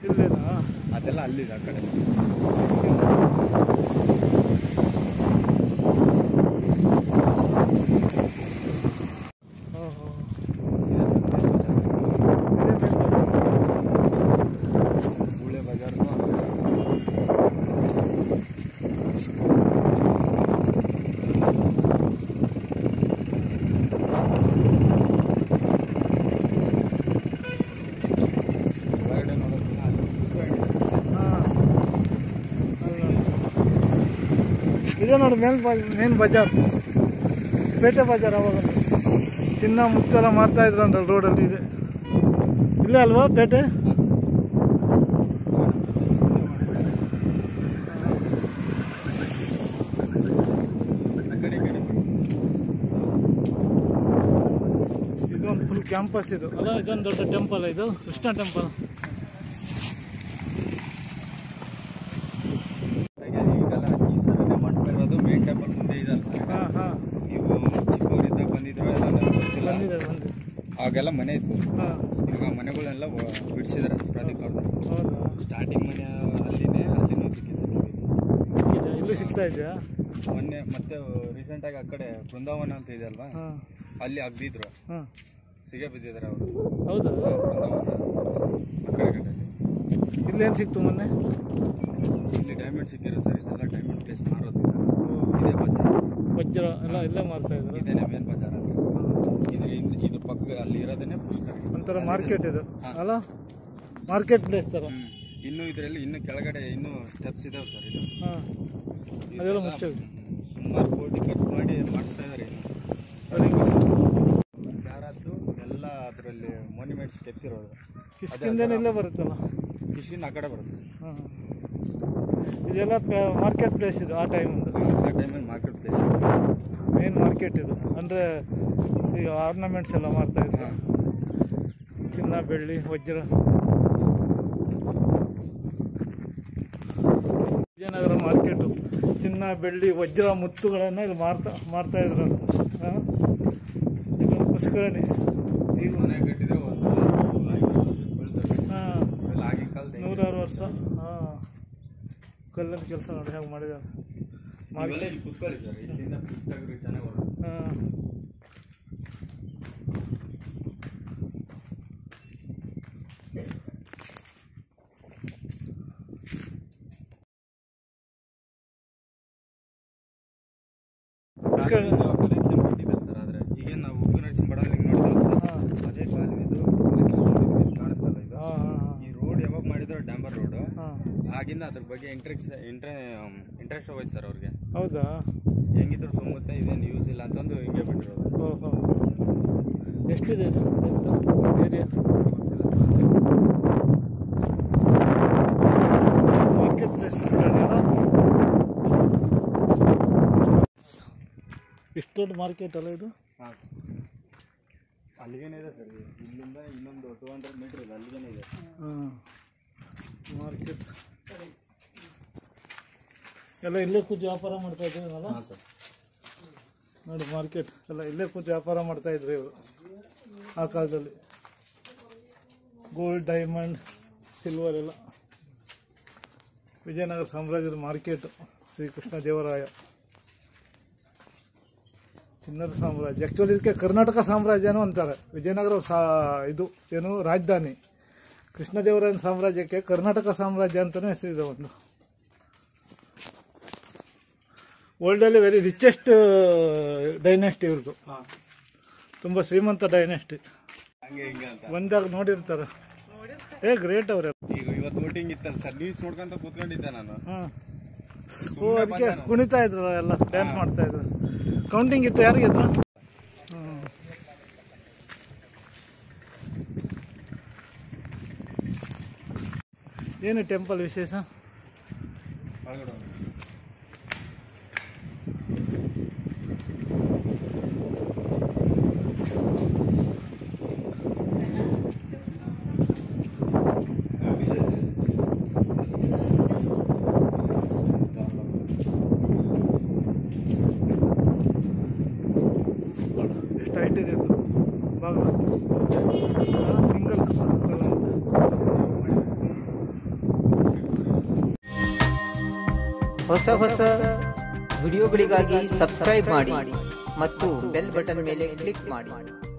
ಇಲ್ಲೇನಾ ಅದೆಲ್ಲ ಅಲ್ಲಿದೆ ಆ ಕಡೆ ಓಹೋ ಇದೆ ಸರ್, ಮೇಲ್ ಬಜಾರ್. ಇದೇ ಮೇಲ್ಭಾಗ. ಸೂಳೆ ಬಜಾರ್ನು ಒಳಗಡೆ ನೋಡೋದಿಲ್ಲ ಅಲ್ಲಿ ಸುಸ್ಕೊಂಡು ಹಾ. ಅಲ್ಲ. ಇದೆ ನೋಡಿ ಮೇಲ್ ಮೇನ್ ಬಜಾರ್ ಪೇಟೆ ಬಜಾರ್ ಅವಾಗ ಚಿನ್ನ ಮುತ್ತೆಲ್ಲ ಮಾಡ್ತಾ ಇದ್ರಂದ್ರಲ್ಲ ರೋಡಲ್ಲಿ ಇದೆ ಇಲ್ಲೇ ಅಲ್ವಾ ಪೇಟೆ ಆ ಕಡೆ ಈ ಕಡೆ ಇದೊಂದು ಫುಲ್ ಕ್ಯಾಂಪಸ್ ಇದು ಅಲ್ಲ ಇದೊಂದು ದೊಡ್ಡ ಟೆಂಪಲ್ ಇದು ಕೃಷ್ಣ ಟೆಂಪಲ್ ಹಾಗೆ ಈಗೆಲ್ಲ ಈ ಥರನೇ ಮಂಟಪ ಇರೋದು ಮೇನ್ ಟೆಂಪಲ್ ಮುಂದೆ ಇದಲ್ಲ ಸರ್ ಹಾಂ ಹಾಂ ನೀವು ಚಿಕ್ಕವರಿದ್ದಾಗ ಬಂದಿದ್ರು ಎಲ್ಲ ನನಗೆ ಗೊತ್ತಿಲ್ಲ ಬಂದಿದೆ ಬಂದಿದೆ ಆಗೆಲ್ಲ ಮನೆ ಇತ್ತು ಹಾಂ ಇವಾಗ ಮನೆಗಳನ್ನೆಲ್ಲ ಬಿಡಿಸಿದ್ದಾರೆ ಪ್ರಾಧಿಕಾರದವರು ಹೌದಾ ಸ್ಟಾರ್ಟಿಂಗ್ ಮನೆ ಅಲ್ಲಿದೆ ಅಲ್ಲಿನೂ ಸಿಕ್ಕಿದೆ ಇದೆ ಇಲ್ಲೂ ಸಿಗ್ತಾ ಇದೆಯಾ ಮೊನ್ನೆ ಮತ್ತೆ ರೀಸೆಂಟಾಗಿ ಆ ಕಡೆ ಬೃಂದಾವನ ಅಂತ ಇದೆ ಅಲ್ವಾ ಹಾಂ ಅಲ್ಲಿ ಅಗ್ದಿದ್ರು ಹಾಂ ಸಿಗೇ ಬಿದ್ದಿದ್ದಾರೆ ಅವರು ಹೌದಾ ಬೃಂದಾವನ ಆ ಕಡೆ ಕಡೆ ಇಲ್ಲೇನು ಸಿಕ್ತು ಮೊನ್ನೆ ಇಲ್ಲಿ ಡೈಮಂಡ್ ಸಿಕ್ಕಿರೋ ಸರ್ ಇದೆಲ್ಲ ಡೈಮಂಡ್ ಪ್ಲೇಸ್ ಮಾರೋದು ಇದೇ ಬಜಾರ್ ವಜ್ರ ಎಲ್ಲ ಇಲ್ಲೇ ಮಾರ್ತಾ ಇದ್ರು ಇದೇನೆ ಮೇನ್ ಬಜಾರ್ ಅಂತ ಇದ್ರ ಹಿಂದೆ ಇದ್ರ ಪಕ್ಕ ಅಲ್ಲಿ ಇರೋದೇನೆ ಪುಷ್ಕರ ಒಂಥರ ಮಾರ್ಕೆಟ್ ಇದು ಅಲ್ಲ ಮಾರ್ಕೆಟ್ ಪ್ಲೇಸ್ ಥರ ಹ್ಮ್. ಇನ್ನು ಇದರಲ್ಲಿ ಇನ್ನು ಕೆಳಗಡೆ ಇನ್ನು ಸ್ಟೆಪ್ಸ್ ಇದಾವೆ ಸರ್ ಇದು ಹಾಂ ಅದೆಲ್ಲ ಮುಚ್ಚೋದು ಸುಮಾರು ಕೋಟಿ ಖರ್ಚು ಮಾಡಿ ಮಾಡಿಸ್ತಾ ಇದ್ದಾರೆ ಯಾರದ್ದು ಎಲ್ಲ ಅದರಲ್ಲಿ ಮಾನ್ಯುಮೆಂಟ್ಸ್ ಕೆತ್ತಿರೋದು ಕಿಷ್ಕಿಂದೇನು ಇಲ್ಲೇ ಬರುತ್ತಲ್ಲ ಕಿಶಿನ್ ಆ ಕಡೆ ಬರುತ್ತೆ ಸರ್ ಹಾಂ ಇದೆಲ್ಲ ಮಾರ್ಕೆಟ್ ಪ್ಲೇಸ್ ಇದು ಆ ಟೈಮಿಂದು ಆ ಟೈಮಲ್ಲಿ ಮಾರ್ಕೆಟ್ ಪ್ಲೇಸ್ ಮೇನ್ ಮಾರ್ಕೆಟ್ ಇದು ಅಂದರೆ ಈಗ ಆರ್ನಮೆಂಟ್ಸ್ ಎಲ್ಲ ಮಾಡ್ತಾ ಇದ್ರು ಹಾಂ ಚಿನ್ನ ಬೆಳ್ಳಿ ವಜ್ರ ವಿಜಯನಗರ ಮಾರ್ಕೆಟು ಚಿನ್ನ ಬೆಳ್ಳಿ ವಜ್ರ ಮುತ್ತುಗಳನ್ನು ಇಲ್ಲಿ ಮಾರ್ತಾ ಮಾರ್ತಾ ಇದ್ರು ಹಾಂ ಇದೊಂದು ಪುಷ್ಕರಣಿ ಈಗ ಮನೆ ಕಟ್ಟಿದ್ರೆ ಒಂದು ಐವತ್ತು ವರ್ಷಕ್ಕೆ ಬೀಳ್ತದೆ ಹಾಂ ಇವೆಲ್ಲ ಆಗಿನ ಕಾಲದ ನೂರಾರು ವರ್ಷ ಹಾಂ ಕಲ್ಲಿನ ಕೆಲಸ ನೋಡಿ ಹೇಗೆ ಮಾಡಿದ್ದಾರೆ ಇವೆಲ್ಲ ಇಲ್ಲಿ ಕುತ್ಕೊಳ್ಳಿ ಸರ್ ಇಲ್ಲಿಂದ ಪುಸ್ತಕಗಳು ಚೆನ್ನಾಗಿ ಬರುತ್ತೆ ಹಾಂ ಪುಷ್ಕರಣಿ ಕಲೆಕ್ಷನ್ ಕೊಟ್ಟಿದ್ದಾರೆ ಸರ್ ಆದರೆ ಈಗ ನಾವು ಉಪ್ಪು ನರಸಿಂಹ ಬಡವಲಿಂಗ್ ನೋಡ್ತೀವಲ್ಲ ಸರ್ ಹಾಂ ಅದೇ ಕಾಲವಿದು collection ಕಾಣುತ್ತಲ್ಲ ಇದು ಹಾಂ ಹಾಂ ಈ ರೋಡ್ ಯಾವಾಗ ಮಾಡಿದ್ರು ಡಾಂಬರ್ ರೋಡ್ ಹಾಂ ಆಗಿಂದ ಅದ್ರ ಬಗ್ಗೆ ಇಂಟ್ರೆಸ್ಟ್ ಇಂಟ್ರೆ ಇಂಟ್ರೆಸ್ಟ್ ಹೋಯ್ತು ಸರ್ ಅವ್ರಿಗೆ ಹೌದಾ ಹೆಂಗಿದ್ರು ತುಂಬುತ್ತೆ ಇದೇನು ಯೂಸ್ ಇಲ್ಲ ಅಂತಂದು ಹಿಂಗೆ ಬಿಟ್ಟಿರೋದು ಓಹೋ ಎಷ್ಟಿದೆ ಇದು ಏರಿಯಾ ಮಾರ್ಕೆಟ್ ಪ್ಲೇಸ್ ಇಷ್ಟು ದೊಡ್ಡ ಮಾರ್ಕೆಟ್ ಅಲ್ಲ ಇದು ಹಾಂ ಅಲ್ಲಿಗೇನೆ ಇದೆ ಸರ್ ಇಲ್ಲಿಂದ ಇನ್ನೊಂದು ಟೂ ಹಂಡ್ರೆಡ್ ಮೀಟರ್ ಇದೆ ಅಲ್ಲಿಗೇನೆ ಇದೆ ಹಾಂ ಮಾರ್ಕೆಟ್ ಎಲ್ಲ ಇಲ್ಲೇ ಕೂತು ವ್ಯಾಪಾರ ಮಾಡ್ತಾ ಇದ್ದೀವಲ್ಲ ಹಾಂ ಸರ್ ನೋಡಿ ಮಾರ್ಕೆಟ್ ಎಲ್ಲ ಇಲ್ಲೇ ಕೂತು ವ್ಯಾಪಾರ ಮಾಡ್ತಾ ಇದ್ರು ಇವರು ಆ ಕಾಲದಲ್ಲಿ ಗೋಲ್ಡ್ ಡೈಮಂಡ್ ಸಿಲ್ವರ್ ಎಲ್ಲ ವಿಜಯನಗರ ಸಾಮ್ರಾಜ್ಯದ ಮಾರ್ಕೆಟ್ ಶ್ರೀಕೃಷ್ಣ ದೇವರಾಯ ಚಿನ್ನದ ಸಾಮ್ರಾಜ್ಯ ಆ್ಯಕ್ಚುಲಿ ಇದಕ್ಕೆ ಕರ್ನಾಟಕ ಸಾಮ್ರಾಜ್ಯನೂ ಅಂತಾರೆ ವಿಜಯನಗರ ಸಾ ಇದು ಏನು ರಾಜಧಾನಿ ಕೃಷ್ಣದೇವರಾಯನ ಸಾಮ್ರಾಜ್ಯಕ್ಕೆ ಕರ್ನಾಟಕ ಸಾಮ್ರಾಜ್ಯ ಅಂತಲೇ ಹೆಸರಿದೆ ಒಂದು ವರ್ಲ್ಡಲ್ಲಿ ವೆರಿ ರಿಚೆಸ್ಟ್ ಡೈನೆಸ್ಟಿ ಇವ್ರದ್ದು ಹಾಂ ತುಂಬ ಶ್ರೀಮಂತ ಡೈನೆಸ್ಟಿ ಹಂಗೆ ಹಿಂಗೆ ಅಂತ ಬಂದಾಗ ನೋಡಿರ್ತಾರೆ ಏ ಗ್ರೇಟ್ ಅವರೆಲ್ಲ ಈಗ ಇವತ್ತು ವೋಟಿಂಗ್ ಇತ್ತಲ್ಲ ಸರ್ ನ್ಯೂಸ್ ನೋಡ್ಕೊಂತ ಕೂತ್ಕೊಂಡಿದ್ದೆ ನಾನು ಹಾಂ ಓ ಸುಮ್ನೆ ಅದಕ್ಕೆ ಬಂದೆ ನಾನು. ಕುಣಿತಾ ಇದ್ರು ಎಲ್ಲ ಡ್ಯಾನ್ಸ್ ಮಾಡ್ತಾ ಇದ್ರು ಕೌಂಟಿಂಗ್ ಇತ್ತು ಯಾರಿಗೆ ಇದ್ರು ಹ್ಮ್. ಏನು ಟೆಂಪಲ್ ವಿಶೇಷ ಒಳಗಡೆ ಹೋಗಿ. ಎಷ್ಟು ಹೈಟ್ ಇದೆ ಇದು ಬಾಗಿಲು ಸಿಂಗಲ್ ಹೊಸ ಹೊಸ ವಿಡಿಯೋಗಳಿಗಾಗಿ ಸಬ್ಸ್ಕ್ರೈಬ್ ಮಾಡಿ ಮತ್ತು ಬೆಲ್ ಬಟನ್ ಮೇಲೆ ಕ್ಲಿಕ್ ಮಾಡಿ